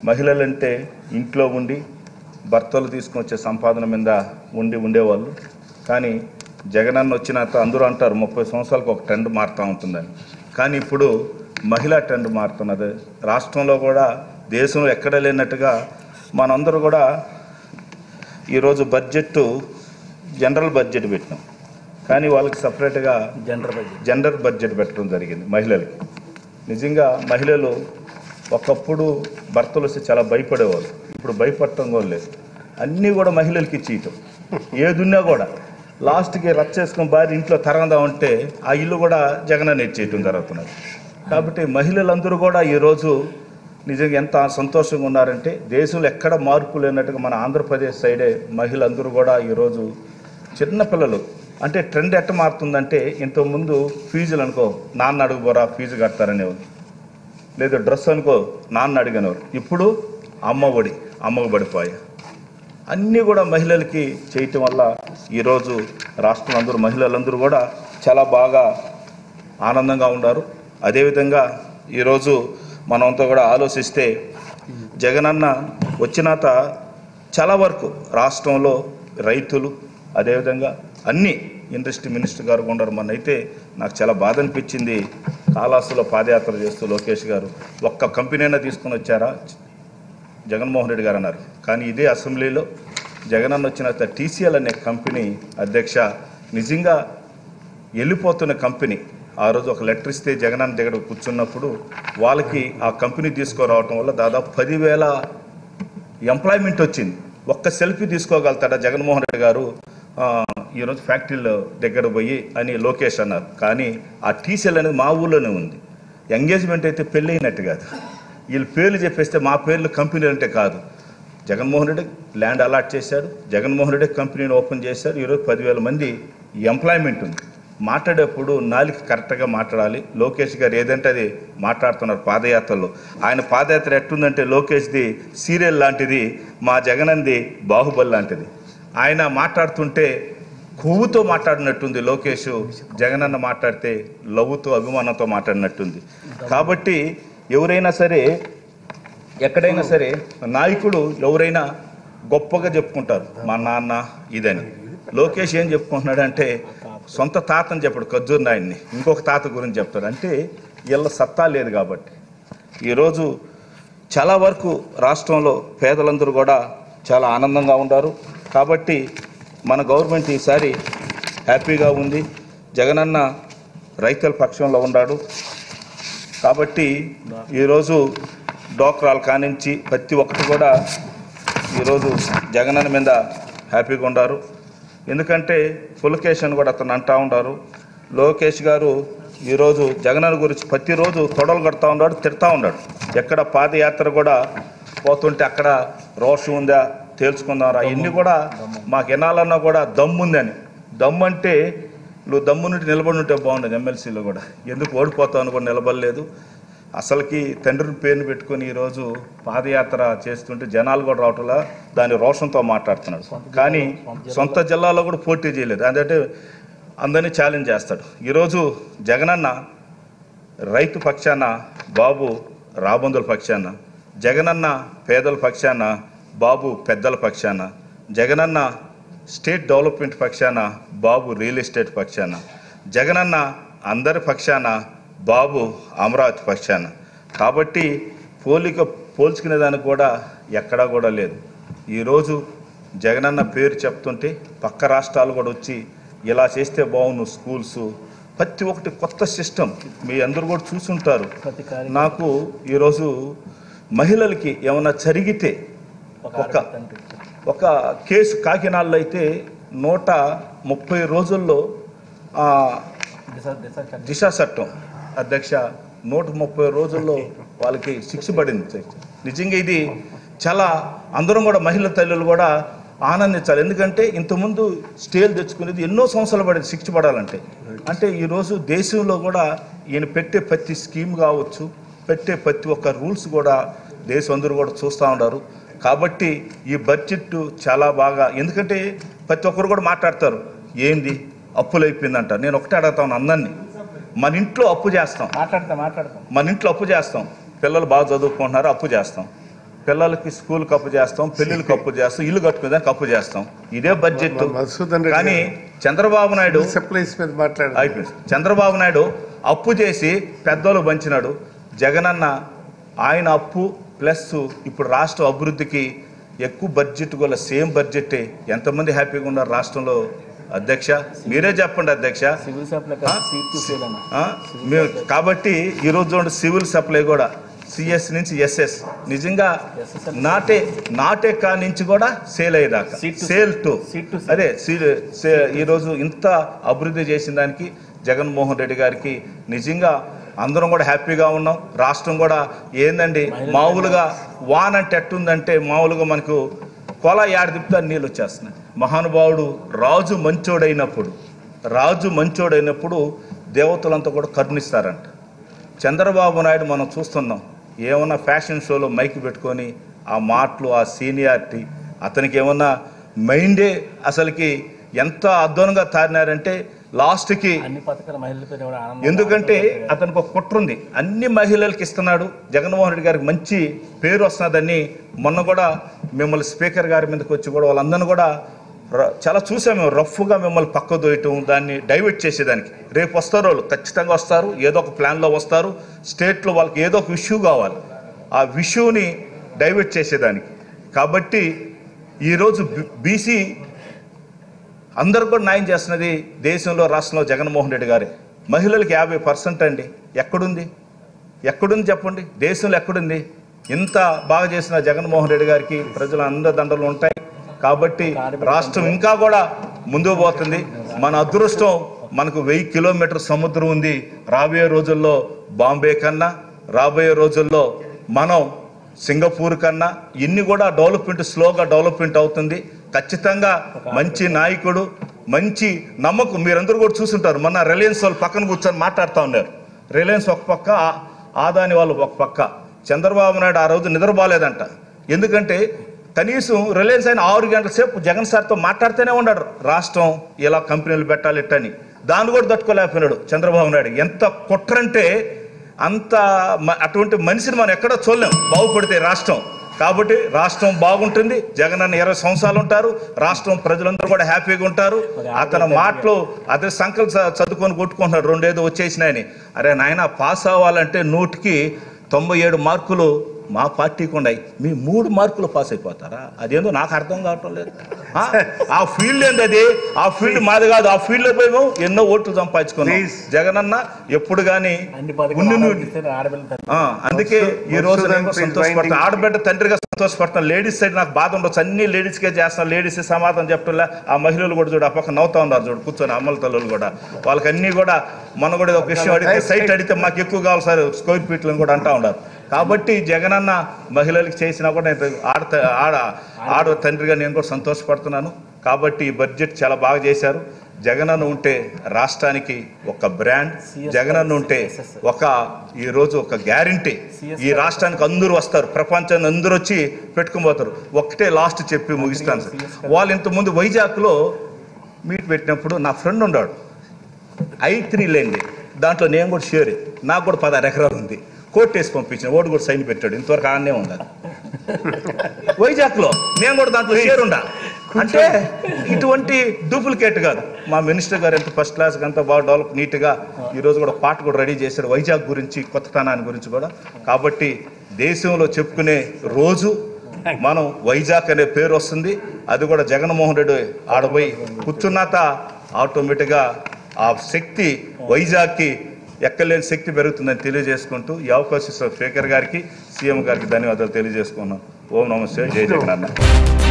మహిళలంటే ఇంట్లో ఉండి భర్తలు తీసుకొచ్చే సంపాదన మీద ఉండి ఉండేవాళ్ళు కానీ జగనన్న వచ్చినాక అందరూ అంటారు ముప్పై సంవత్సరాలకు ఒక ట్రెండ్ మారుతూ ఉంటుందని కానీ ఇప్పుడు మహిళా ట్రెండ్ మారుతున్నది రాష్ట్రంలో కూడా దేశంలో ఎక్కడ లేనట్టుగా మనందరూ కూడా ఈరోజు బడ్జెట్ జనరల్ బడ్జెట్ పెట్టినాం కానీ వాళ్ళకి సపరేట్గా జనరల్ బడ్జెట్ జెండర్ బడ్జెట్ పెట్టడం జరిగింది మహిళలకి నిజంగా మహిళలు ఒకప్పుడు భర్తలు వస్తే చాలా భయపడేవారు ఇప్పుడు భయపడటం కూడా లేదు అన్నీ కూడా మహిళలకి ఇచ్చేయటం ఏదున్నా కూడా లాస్ట్కి రచ్చేసుకుని భార్య ఇంట్లో తరందా ఉంటే ఆ ఇల్లు కూడా జగనన్న ఇచ్చేయటం జరుగుతున్నది కాబట్టి మహిళలందరూ కూడా ఈరోజు నిజంగా ఎంత సంతోషంగా ఉన్నారంటే దేశంలో ఎక్కడ మార్పు లేనట్టుగా మన ఆంధ్రప్రదేశ్ సైడే మహిళలందరూ కూడా ఈరోజు చిన్నపిల్లలు అంటే ట్రెండ్ ఎట్ట మారుతుందంటే ఇంతకుముందు ఫీజులు అనుకో నాన్న అడుగుపోరా ఫీజు కడతారనేవారు లేదా డ్రెస్ అనుకో నాన్న అడిగినవారు ఇప్పుడు అమ్మ ఒడి అమ్మకు పడిపోయా అన్నీ కూడా మహిళలకి చేయటం వల్ల ఈరోజు రాష్ట్రంలో అందరూ మహిళలందరూ కూడా చాలా బాగా ఆనందంగా ఉన్నారు అదేవిధంగా ఈరోజు మనమంతా కూడా ఆలోచిస్తే జగనన్న వచ్చినాత చాలా వరకు రాష్ట్రంలో రైతులు అదేవిధంగా అన్ని ఇండస్ట్రీ మినిస్టర్ గారు ఉన్నారు మొన్న అయితే నాకు చాలా బాధ అనిపించింది కాళాసులో పాదయాత్ర చేస్తూ లోకేష్ గారు ఒక్క కంపెనీ అయినా తీసుకొని వచ్చారా జగన్మోహన్ రెడ్డి గారు అన్నారు కానీ ఇదే అసెంబ్లీలో జగనన్న వచ్చిన టీసీఎల్ అనే కంపెనీ అధ్యక్ష నిజంగా వెళ్ళిపోతున్న కంపెనీ ఆ రోజు ఒక లెటర్ ఇస్తే జగనన్న దగ్గర కూర్చున్నప్పుడు వాళ్ళకి ఆ కంపెనీ తీసుకురావటం వల్ల దాదాపు పదివేల ఎంప్లాయ్మెంట్ వచ్చింది ఒక్క సెల్ఫీ తీసుకోగలుగుతాడా జగన్మోహన్ రెడ్డి గారు ఆ, ఈరోజు ఫ్యాక్టరీలో దగ్గర పోయి అని లోకేష్ అన్నారు కానీ ఆ టీసీఎల్ అనేది మా ఊళ్ళోనే ఉంది ఎంగేజ్మెంట్ అయితే పెళ్ళి అయినట్టు కాదు వీళ్ళు పేర్లు చెప్పేస్తే మా పేర్లు కంపెనీలు అంటే కాదు జగన్మోహన్ రెడ్డి ల్యాండ్ అలాట్ చేశాడు జగన్మోహన్ రెడ్డి కంపెనీని ఓపెన్ చేశాడు ఈరోజు పదివేల మంది ఎంప్లాయ్మెంట్ ఉంది మాట్లాడేప్పుడు నాలుగు కరెక్ట్గా మాట్లాడాలి లోకేష్ గారు ఏదంటే అది మాట్లాడుతున్నారు పాదయాత్రలో ఆయన పాదయాత్ర ఎట్టుందంటే లోకేష్ది సీరియల్ లాంటిది మా జగనంది బాహుబలి లాంటిది ఆయన మాట్లాడుతుంటే కొవ్వుతో మాట్లాడినట్టుంది లోకేష్ జగనన్న మాట్లాడితే లవ్వుతో అభిమానంతో మాట్లాడినట్టుంది కాబట్టి ఎవరైనా సరే ఎక్కడైనా సరే నాయకుడు ఎవరైనా గొప్పగా చెప్పుకుంటారు మా నాన్న ఇదని లోకేష్ ఏం చెప్పుకుంటున్నాడంటే సొంత తాతని చెప్పడు ఖర్జూర్ నాయుడిని ఇంకొక తాత గురించి చెప్తాడు అంటే వీళ్ళ సత్తా లేదు కాబట్టి ఈరోజు చాలా వరకు రాష్ట్రంలో పేదలందరూ కూడా చాలా ఆనందంగా ఉన్నారు కాబట్టి మన గవర్నమెంట్ ఈసారి హ్యాపీగా ఉంది జగనన్న రైతుల పక్షంలో ఉన్నాడు కాబట్టి ఈరోజు డోక్రాలు కానించి ప్రతి ఒక్కటి కూడా ఈరోజు జగనన్న మీద హ్యాపీగా ఉన్నారు ఎందుకంటే పులకేష్ అని కూడా అతను అంటా ఉన్నారు లోకేష్ గారు ఈరోజు జగనన్న గురించి ప్రతిరోజు తొడలు కడతా ఉన్నాడు తిడతా ఉన్నాడు ఎక్కడ పాదయాత్ర కూడా పోతుంటే అక్కడ రోషం ఉందా తేల్చుకుందాం అవన్నీ కూడా మాకు వినాలన్నా కూడా దమ్ముందని దమ్ము అంటే నువ్వు దమ్ము నుండి నిలబడి ఉంటే బాగుండదు ఎమ్మెల్సీలో కూడా ఎందుకు ఓడిపోతావు అని కూడా నిలబడలేదు అసలుకి తండ్రి పేరుని పెట్టుకొని ఈరోజు పాదయాత్ర చేస్తుంటే జనాలు కూడా రావటంలా దాని రోషంతో మాట్లాడుతున్నాడు కానీ సొంత జిల్లాలో కూడా పోటీ చేయలేదు అదంటే అందరినీ ఛాలెంజ్ చేస్తాడు ఈరోజు జగనన్న రైతు పక్షాన బాబు రాబందుల పక్షాన జగనన్న పేదల పక్షాన బాబు పెద్దల పక్షాన జగనన్న స్టేట్ డెవలప్మెంట్ పక్షాన బాబు రియల్ ఎస్టేట్ పక్షాన జగనన్న అందరి పక్షాన బాబు అమరావతి పక్షాన కాబట్టి పోలిక పోల్చుకునే దానికి కూడా ఎక్కడా కూడా లేదు ఈరోజు జగనన్న పేరు చెప్తుంటే పక్క రాష్ట్రాలు కూడా వచ్చి ఇలా చేస్తే బాగుండు స్కూల్స్ ప్రతి ఒక్కటి కొత్త సిస్టమ్ మీ అందరూ కూడా చూసుంటారు ప్రతి కార్యం నాకు ఈరోజు మహిళలకి ఏమైనా జరిగితే ఒక ఒక తండ్రి. ఒక కేసు కాకినాడలో అయితే నూట ముప్పై రోజుల్లో ఆ, దిశ దిశ చట్టం. దిశ చట్టం అధ్యక్ష నూట ముప్పై రోజుల్లో వాళ్ళకి శిక్ష పడింది నిజంగా ఇది చాలా అందరం కూడా మహిళా తల్లులు కూడా ఆనందించాలి ఎందుకంటే ఇంతకుముందు స్టేలు తెచ్చుకునేది ఎన్నో సంవత్సరాలు పడేది శిక్ష పడాలంటే అంటే ఈరోజు దేశంలో కూడా ఈయన పెట్టే ప్రతి స్కీమ్ కావచ్చు పెట్టే ప్రతి ఒక్క రూల్స్ కూడా దేశం అందరూ కూడా చూస్తూ ఉన్నారు కాబట్టి ఈ బడ్జెట్ చాలా బాగా ఎందుకంటే ప్రతి ఒక్కరు కూడా మాట్లాడతారు ఏంది అప్పులు అయిపోయిందంటారు నేను ఒకటే అడుగుతాను అందరినీ మన ఇంట్లో అప్పు చేస్తాం మాట్లాడతాం మాట్లాడతాం మన ఇంట్లో అప్పు చేస్తాం పిల్లలు బాగా చదువుకుంటున్నారు అప్పు చేస్తాం పిల్లలకి స్కూల్ కప్పు చేస్తాం పెళ్లిళ్ళు కప్పు చేస్తాం ఇల్లు కట్టుకునేదానికి కప్పు చేస్తాం ఇదే బడ్జెట్ మ- మధుసూదన్ రెడ్డి కానీ గారు. చంద్రబాబు నాయుడు సప్లైస్ మీద మాట్లాడారు అయిపోయింది చంద్రబాబు నాయుడు అప్పు చేసి పెద్దోళ్ళు పంచినాడు జగనన్న ఆయన అప్పు ప్లస్ ఇప్పుడు రాష్ట్ర అభివృద్ధికి ఎక్కువ బడ్జెట్ గల సేమ్ బడ్జెట్ ఎంతమంది హ్యాపీగా ఉన్నారు రాష్ట్రంలో అధ్యక్ష మీరే చెప్పండి అధ్యక్ష సివిల్ సప్లై ఆ? సీట్ టు సేల్ అన్న ఆ? మేము కాబట్టి ఈరోజు చూడండి సివిల్ సప్లై కూడా సిఎస్ నుంచి ఎస్ఎస్ నిజంగా SSL. నాటే నాటే కా నుంచి కూడా సేల్ అయ్యేదాకా Seat to sale to Seat to అదే సీ- సే- ఈరోజు ఇంత అభివృద్ధి చేసిన దానికి జగన్మోహన్ రెడ్డి గారికి నిజంగా అందరం కూడా హ్యాపీగా ఉన్నాం రాష్ట్రం కూడా ఏందండి మామూలుగా వాన అంటే ఎట్టుందంటే మామూలుగా మనకు కొల ఏడు తిప్పితే నీళ్ళు వచ్చేస్తున్నాయి మహానుభావుడు రాజు మంచోడైనప్పుడు రాజు మంచోడైనప్పుడు దేవతలంతా కూడా కరుణిస్తారంట చంద్రబాబు నాయుడు మనం చూస్తున్నాం ఏమన్నా ఫ్యాషన్ షోలో మైక్ పెట్టుకొని ఆ మాటలు ఆ సీనియారిటీ అతనికి ఏమన్నా మైండే అసలుకి ఎంత అధ్వానంగా తారినారంటే లాస్ట్కి అన్ని పథకాలు మహిళలపై కూడా ఆనందం ఎందుకంటే అతనికి ఒక కుట్ర ఉంది అన్ని మహిళలకి ఇస్తున్నాడు జగన్మోహన్ రెడ్డి గారికి మంచి పేరు వస్తున్నదని మొన్న కూడా మిమ్మల్ని స్పీకర్ గారి మీదకి వచ్చి కూడా వాళ్ళందరినీ కూడా ర- చాలా చూసాం మేము రఫ్గా మిమ్మల్ని పక్క దోయటం దాన్ని డైవర్ట్ చేసేదానికి రేపు వస్తారు వాళ్ళు ఖచ్చితంగా వస్తారు ఏదో ఒక ప్లాన్లో వస్తారు స్టేట్లో వాళ్ళకి ఏదో ఒక ఇష్యూ కావాలి ఆ ఇష్యూని డైవర్ట్ చేసేదానికి కాబట్టి ఈరోజు బీసీ అందరూ కూడా న్యాయం చేస్తున్నది దేశంలో రాష్ట్రంలో జగన్మోహన్ రెడ్డి గారే మహిళలకి యాభై పర్సెంట్ అండి ఎక్కడుంది ఎక్కడుంది చెప్పండి దేశంలో ఎక్కడుంది ఇంత బాగా చేసిన జగన్మోహన్ రెడ్డి గారికి ప్రజల అందదండలు ఉంటాయి కాబట్టి రాష్ట్రం ఇంకా కూడా ముందుకు పోతుంది మన అదృష్టం మనకు వెయ్యి కిలోమీటర్ సముద్రం ఉంది రాబోయే రోజుల్లో బాంబే కన్నా రాబోయే రోజుల్లో మనం సింగపూర్ కన్నా ఇన్ని కూడా డెవలప్మెంట్ స్లోగా డెవలప్మెంట్ అవుతుంది ఖచ్చితంగా మంచి నాయకుడు మంచి నమ్మకం మీరందరూ కూడా చూసుంటారు మొన్న రిలయన్స్ వాళ్ళు పక్కన కూర్చొని మాట్లాడుతూ ఉన్నారు రిలయన్స్ ఒక పక్క ఆ- ఆదాని వాళ్ళు ఒక పక్క చంద్రబాబు నాయుడు ఆ రోజు నిద్రపోలేదంట ఎందుకంటే కనీసం రిలయన్స్ అయిన ఆరు గంటల సేపు జగన్ సార్తో మాట్లాడుతూనే ఉన్నాడు రాష్ట్రం ఇలా కంపెనీలు పెట్టాలి ఇట్టని దాన్ని కూడా తట్టుకోలేకపోయినాడు చంద్రబాబు నాయుడు ఎంత కుట్రంటే అంత మ- అటువంటి మనిషిని మనం ఎక్కడో చూడలేం బాగుపడితే రాష్ట్రం కాబట్టి రాష్ట్రం బాగుంటుంది జగన్ అన్న ఇరవై సంవత్సరాలు ఉంటారు రాష్ట్రం ప్రజలందరూ కూడా హ్యాపీగా ఉంటారు అతని మాటలు అతని సంకల్ప చ- చదువుకొని కొట్టుకుంటున్నాడు రెండేదో వచ్చేసినాయని అరే నాయన పాస్ అవ్వాలంటే నూటికి తొంభై ఏడు మార్కులు మా పార్టీకి ఉన్నాయి మీ మూడు మార్కులు పాస్ అయిపోతారా అదేందో నాకు అర్థం కావటం లేదు ఆ? ఆ ఫీల్డ్ ఏంది అది ఆ ఫీల్డ్ మాది కాదు ఆ ఫీల్డ్ లో పోయి మేము ఎన్నో ఓట్లు సంపాదించుకున్నాం Please. జగన్ అన్న ఎప్పుడు కానీ అన్ని ఉండి పథకాలు నుండి ఇస్తే ఆడపిల్లలు తల్లి. ఆ, అందుకే ఈ రోజు Mother నేను and సంతోషపడతాను Prince ఆడబిడ్డ తండ్రిగా సంతోషపడతాను లేడీస్ సైడ్ నాకు బాధ ఉండొచ్చు అన్ని లేడీస్కే చేస్తాను లేడీస్ సమాధానం చెప్పలే ఆ మహిళలు కూడా చూడు ఆ పక్క నవ్వుతా ఉన్నారు చూడు కూర్చొని అమ్మల తల్లులు కూడా వాళ్ళకి అన్ని కూడా మన కూడా ఒక విషయం అడిగితే సైట్ అడిగితే మాకు ఎక్కువ కావాలి సార్ స్క్వేర్ ఫీట్లు కూడా అంటా ఉన్నారు కాబట్టి జగనన్న మహిళలకు చేసినా కూడా నేను ఆడ ఆడ ఆడ తండ్రిగా నేను కూడా సంతోషపడుతున్నాను కాబట్టి ఈ బడ్జెట్ చాలా బాగా చేశారు జగనన్న ఉంటే రాష్ట్రానికి ఒక బ్రాండ్ జగనన్న ఉంటే ఒక ఈ రోజు ఒక గ్యారంటీ ఈ రాష్ట్రానికి అందరూ వస్తారు ప్రపంచాన్ని అందరూ వచ్చి పెట్టుకుపోతారు ఒక్కటే లాస్ట్ చెప్పి ముగిస్తాను సార్ వాళ్ళు ఇంతకుముందు వైజాగ్లో మీట్ పెట్టినప్పుడు నా ఫ్రెండ్ ఉన్నాడు ఐ త్రీ లేండి దాంట్లో నేను కూడా షేర్ నాకు కూడా పదహారు ఎకరాలు ఉంది కోర్టు వేసి పంపించిన ఓటు కూడా సైన్ పెట్టాడు ఇంతవరకు ఆడనే ఉంది వైజాగ్లో నేను కూడా దాంట్లో షేర్ ఉండా అంటే ఇటువంటి డూప్లికేట్ కాదు మా మినిస్టర్ గారు ఎంత ఫస్ట్ క్లాస్ అంతా బాగా డెవలప్ నీట్గా ఈరోజు కూడా పాట కూడా రెడీ చేశాడు వైజాగ్ గురించి కొత్తతనాన్ని గురించి కూడా కాబట్టి దేశంలో చెప్పుకునే రోజు మనం వైజాగ్ అనే పేరు వస్తుంది అది కూడా జగన్మోహన్ రెడ్డి ఆడపోయి కూర్చున్నాక ఆటోమేటిక్గా ఆ శక్తి వైజాగ్కి ఎక్కలేని శక్తి పెరుగుతుందని తెలియజేసుకుంటూ ఈ అవకాశం ఇస్తున్న స్పీకర్ గారికి సీఎం గారికి ధన్యవాదాలు తెలియజేసుకున్నాం ఓం నమస్తే జై జగన్ అన్న